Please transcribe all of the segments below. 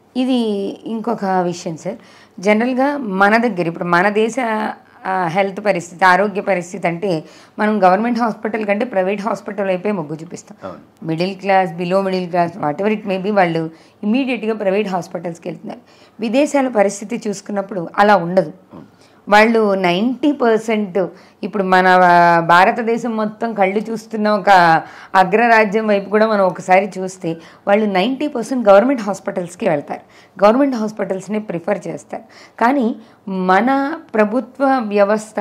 ఇది ఇంకొక విషయం సార్ జనరల్గా మన దగ్గర ఇప్పుడు మన దేశ ఆ, హెల్త్ పరిస్థితి ఆరోగ్య పరిస్థితి అంటే మనం గవర్నమెంట్ హాస్పిటల్ కంటే ప్రైవేట్ హాస్పిటల్ వైపే మొగ్గు చూపిస్తాం అవును. Middle class below middle class whatever it may be వాళ్ళు ఇమీడియట్గా ప్రైవేట్ హాస్పిటల్స్కి వెళ్తున్నారు విదేశాల పరిస్థితి చూసుకున్నప్పుడు అలా ఉండదు వాళ్ళు నైంటీ పర్సెంట్ ఇప్పుడు మన భారతదేశం మొత్తం కళ్ళు చూస్తున్న ఒక అగ్రరాజ్యం వైపు కూడా మనం ఒకసారి చూస్తే వాళ్ళు నైంటీ పర్సెంట్ గవర్నమెంట్ హాస్పిటల్స్కి వెళ్తారు గవర్నమెంట్ హాస్పిటల్స్ని ప్రిఫర్ చేస్తారు కానీ మన ప్రభుత్వ వ్యవస్థ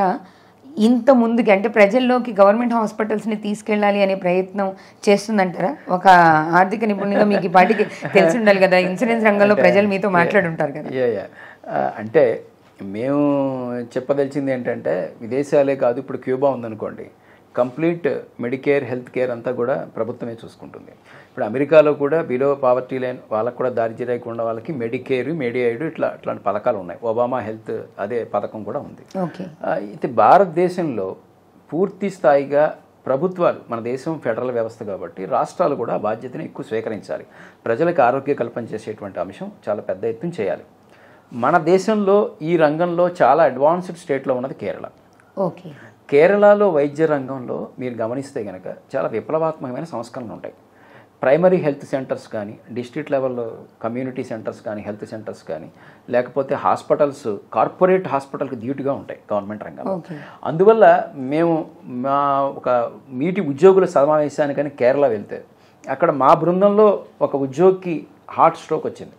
ఇంత ముందుకి అంటే ప్రజల్లోకి గవర్నమెంట్ హాస్పిటల్స్ని తీసుకెళ్ళాలి అనే ప్రయత్నం చేస్తుందంటారా ఒక ఆర్థిక నిపుణులుగా మీకు ఈ పాటికి తెలిసి ఉండాలి కదా ఇన్సూరెన్స్ రంగంలో ప్రజలు మీతో మాట్లాడుంటారు కదా యా యా ఆ, అంటే మేము చెప్పదలిచింది ఏంటంటే విదేశాలే కాదు ఇప్పుడు క్యూబా ఉందనుకోండి కంప్లీట్ మెడికేర్ హెల్త్ కేర్ అంతా కూడా ప్రభుత్వమే చూసుకుంటుంది ఇప్పుడు అమెరికాలో కూడా బిలో పావర్టీ లైన్ వాళ్ళకు కూడా దారిద్ర్య రేఖ ఉన్న వాళ్ళకి మెడికేర్ మెడిఐడ్ ఇట్లా ఇట్లాంటి పథకాలు ఉన్నాయి ఒబామా హెల్త్ అదే పథకం కూడా ఉంది ఓకే ఆ, అయితే భారతదేశంలో పూర్తి స్థాయిగా ప్రభుత్వాలు మన దేశం ఫెడరల్ వ్యవస్థ కాబట్టి రాష్ట్రాలు కూడా ఆ బాధ్యతను ఎక్కువ స్వీకరించాలి ప్రజలకు ఆరోగ్య కల్పన చేసేటువంటి అంశం చాలా పెద్ద ఎత్తున చేయాలి మన దేశంలో ఈ రంగంలో చాలా అడ్వాన్స్డ్ స్టేట్లో ఉన్నది కేరళ ఓకే కేరళలో వైద్య రంగంలో మీరు గమనిస్తే కనుక చాలా విప్లవాత్మకమైన సంస్కరణలు ఉంటాయి ప్రైమరీ హెల్త్ సెంటర్స్ కానీ డిస్ట్రిక్ట్ లెవెల్లో కమ్యూనిటీ సెంటర్స్ కానీ హెల్త్ సెంటర్స్ కానీ లేకపోతే హాస్పిటల్స్ కార్పొరేట్ హాస్పిటల్కి డ్యూటీగా ఉంటాయి గవర్నమెంట్ రంగంలో ఓకే అందువల్ల మేము మా ఒక మీటి ఉద్యోగుల సమావేశానికని కేరళ వెళ్తే అక్కడ మా బృందంలో ఒక ఉద్యోగికి హార్ట్ స్ట్రోక్ వచ్చింది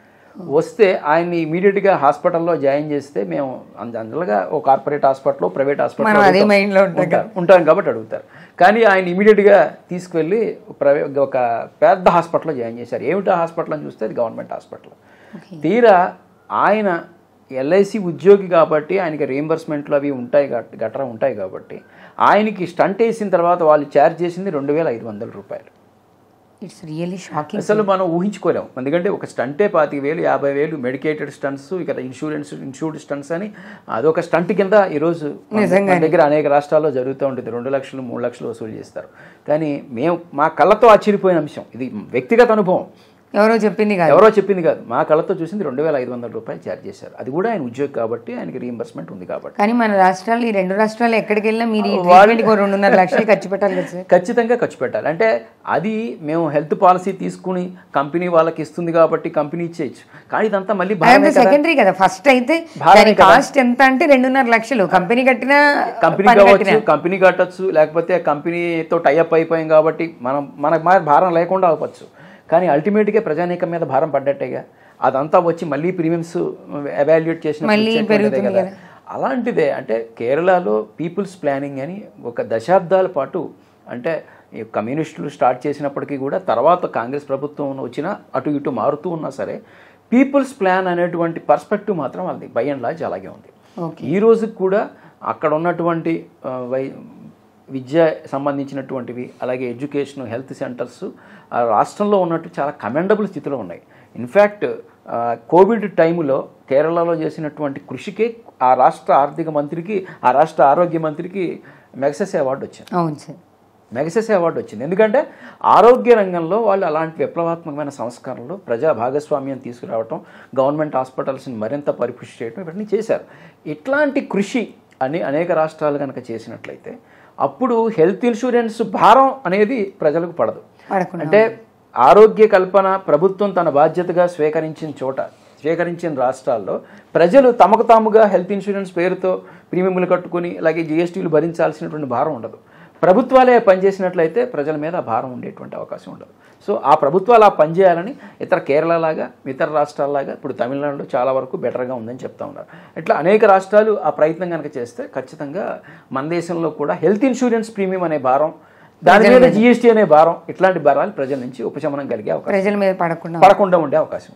వస్తే ఆయన్ని ఇమీడియట్గా హాస్పిటల్లో జాయిన్ చేస్తే మేము అంద- అందులోగా ఒక కార్పొరేట్ హాస్పిటల్ ప్రైవేట్ హాస్పిటల్ మనం అదే మైండ్లో ఉంటాం ఉంటాం ఉంటాం కాబట్టి అడుగుతారు కానీ ఆయన ఇమీడియట్గా తీసుకువెళ్ళి ప్రైవే ఒక పెద్ద హాస్పిటల్లో జాయిన్ చేశారు ఏమిటా హాస్పిటల్ అని చూస్తే అది గవర్నమెంట్ హాస్పిటల్ ఓకే తీరా ఆయన ఎల్ఐసి ఉద్యోగి కాబట్టి ఆయనకి రీంబర్స్మెంట్లు అవి ఉంటాయి గట్- గట్రా ఉంటాయి కాబట్టి ఆయనకి స్టంట్ వేసిన తర్వాత వాళ్ళు ఛార్జ్ చేసింది రెండు వేల ఐదు వందల రూపాయలు ఇట్స్ రియల్లీ షాకింగ్ అసలు మనం ఊహించుకోలేం ఎందుకంటే ఒక స్టంటే పాతిక వేలు యాభై వేలు మెడికేటెడ్ స్టంట్స్ ఇక్కడ ఇన్సూరెన్స్ ఇన్సూర్డ్ స్టంట్స్ అని అదొక స్టంట్ కింద ఈరోజు మన- మన దగ్గర అనేక రాష్ట్రాల్లో జరుగుతూ ఉంటుంది రెండు లక్షలు మూడు లక్షలు వసూలు చేస్తారు కానీ మేము మా కళ్ళతో ఆశ్చర్యపోయిన అంశం ఇది వ్యక్తిగత అనుభవం ఎవరో చెప్పింది కాదు ఎవరో చెప్పింది కాదు మా కళ్ళతో చూసింది రెండు వేల ఐదు వందల రూపాయలు ఛార్జ్ చేశారు అది కూడా ఆయన ఉద్యోగి కాబట్టి ఆయనకి రీఎంబర్స్మెంట్ ఉంది కాబట్టి కానీ మన రాష్ట్రాలు ఈ రెండు రాష్ట్రాలు ఎక్కడికి వెళ్ళినా మీరు ఈ ట్రీట్మెంట్కి ఓ రెండున్నర లక్షలు ఖర్చు పెట్టాలి కదా సార్ ఖచ్చితంగా ఖర్చు పెట్టాలి అంటే అది మేము హెల్త్ పాలసీ తీసుకుని కంపెనీ వాళ్ళకి ఇస్తుంది కాబట్టి కంపెనీ ఇచ్చేయచ్చు కానీ ఇదంతా మళ్ళీ భారమే అదంతా కదా. సెకండరీ కదా ఫస్ట్ అయితే భారమే దాని కదా. కాస్ట్ ఎంత అంటే రెండున్నర లక్షలు కంపెనీ కట్టిన కంపెనీ కావచ్చు కంపెనీ కట్టచ్చు లేకపోతే కంపెనీతో టైఅప్ అయిపోయాం కాబట్టి మనం మనకు మా భారం లేకుండా అవ్వచ్చు కానీ అల్టిమేట్గా ప్రజానీకం మీద భారం పడ్డట్టేగా అదంతా వచ్చి మళ్ళీ ప్రీమియమ్స్ ఎవాల్యుయేట్ చేసిన మళ్ళీ పెరుగుతుంది కదా అలాంటిదే అంటే కేరళలో పీపుల్స్ ప్లానింగ్ అని ఒక దశాబ్దాల పాటు అంటే ఈ కమ్యూనిస్టులు స్టార్ట్ చేసినప్పటికీ కూడా తర్వాత కాంగ్రెస్ ప్రభుత్వం వచ్చినా అటు ఇటు మారుతూ ఉన్నా సరే పీపుల్స్ ప్లాన్ అనేటువంటి పర్స్పెక్టివ్ మాత్రం వాళ్ళది బై అండ్ లార్జ్ అలాగే ఉంది ఓకే ఈ రోజుకి కూడా అక్కడ ఉన్నటువంటి ఆ, వై విద్య సంబంధించినటువంటివి అలాగే ఎడ్యుకేషన్ హెల్త్ సెంటర్స్ ఆ రాష్ట్రంలో ఉన్నట్టు చాలా కమెండబుల్ స్థితిలో ఉన్నాయి ఇన్ఫ్యాక్ట్ కోవిడ్ టైంలో కేరళలో చేసినటువంటి కృషికే ఆ రాష్ట్ర ఆర్థిక మంత్రికి ఆ రాష్ట్ర ఆరోగ్య మంత్రికి మెగసెస్ అవార్డు వచ్చింది అవును సార్ మెగసెస్ అవార్డు వచ్చింది ఎందుకంటే ఆరోగ్య రంగంలో వాళ్ళు అలాంటి విప్లవాత్మకమైన సంస్కరణలు ప్రజా భాగస్వామ్యం తీసుకురావటం గవర్నమెంట్ హాస్పిటల్స్ని మరింత పరిపుష్టి చేయడం ఇవన్నీ చేశారు ఇట్లాంటి కృషి అని అనేక రాష్ట్రాలు కనుక చేసినట్లయితే అప్పుడు హెల్త్ ఇన్సూరెన్స్ భారం అనేది ప్రజలకు పడదు పడకుండా అంటే ఆరోగ్య కల్పన ప్రభుత్వం తన బాధ్యతగా స్వీకరించిన చోట స్వీకరించిన రాష్ట్రాల్లో ప్రజలు తమకు తాముగా హెల్త్ ఇన్సూరెన్స్ పేరుతో ప్రీమియంలు కట్టుకుని అలాగే జిఎస్టీలు భరించాల్సినటువంటి భారం ఉండదు ప్రభుత్వాలే పనిచేసినట్లయితే ప్రజల మీద ఆ భారం ఉండేటువంటి అవకాశం ఉండదు సో ఆ ప్రభుత్వాలు ఆ పనిచేయాలని ఇతర కేరళ లాగా ఇతర రాష్ట్రాల్లాగా ఇప్పుడు తమిళనాడులో చాలా వరకు బెటర్గా ఉందని చెప్తా ఉన్నారు ఇట్లా అనేక రాష్ట్రాలు ఆ ప్రయత్నం కనుక చేస్తే ఖచ్చితంగా మన దేశంలో కూడా హెల్త్ ఇన్సూరెన్స్ ప్రీమియం అనే భారం దాని మీద జిఎస్టీ అనే భారం ఇట్లాంటి భారాలు ప్రజల నుంచి ఉపశమనం కలిగే అవకాశం ప్రజల మీద పడకుండా పడకుండా ఉండే అవకాశం